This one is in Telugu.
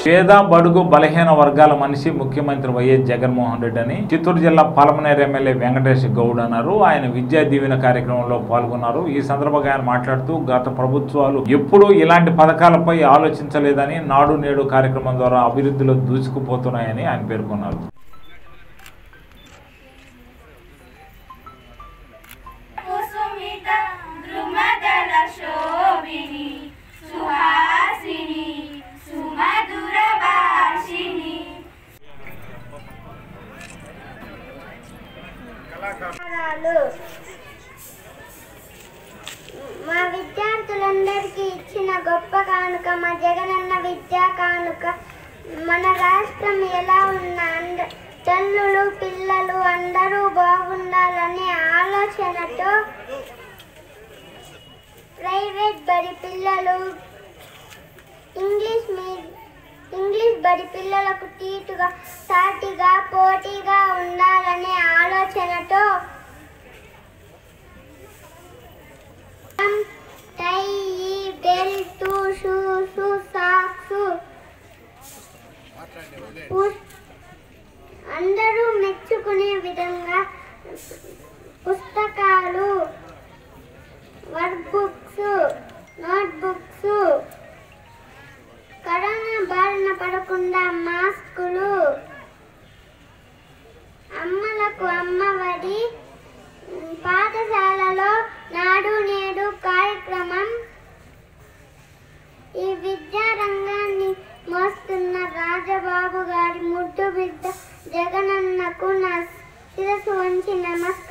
పేద బడుగు బలహీన వర్గాల మనిషి ముఖ్యమంత్రి వైఎస్ జగన్మోహన్ రెడ్డి అని చిత్తూరు జిల్లా పాలమనేరు ఎమ్మెల్యే వెంకటేష్ గౌడ్ అన్నారు ఆయన విద్యా దీవెన కార్యక్రమంలో పాల్గొన్నారు ఈ సందర్భంగా ఆయన మాట్లాడుతూ గత ప్రభుత్వాలు ఎప్పుడూ ఇలాంటి పథకాలపై ఆలోచించలేదని నాడు నేడు కార్యక్రమం ద్వారా అభివృద్ధిలో దూసుకుపోతున్నాయని ఆయన పేర్కొన్నారు కుసుమిత ద్రుమదల శోభిని సుహాసిని సుమధుర భాషిని నమస్కారాలు. మా విద్యార్థులందరికీ ఇచ్చిన గొప్ప కానుక మా జగనన్న విద్యా కానుక మన రాష్ట్రం ఎలా ఉన్న అంద తల్లులు పిల్లలు అందరూ బాగుండాలనే ఆలోచనతో ప్రైవేట్ బడి పిల్లలు ఇంగ్లీష్ మీ ఇంగ్లీష్ బడి పిల్లలకు తీటుగా సాటిగా పోటీగా ఉండాలనే ఆలోచనతో టై బెల్ట్ షూస్ సాక్స్ అందరూ మెచ్చుకునే విధంగా పుస్తకాలు work books note books corona బారిన పడకుండా మాస్కులు అమ్మలకు అమ్మఒడి ఉమ్, పాఠశాలలో నాడు నేడు కార్యక్రమం ఈ విద్యా రంగాన్ని మోస్తున్న రాజబాబు గారి ముద్దు బిడ్డ జగనన్నకు నా శిరసు వంచి నమస్కారం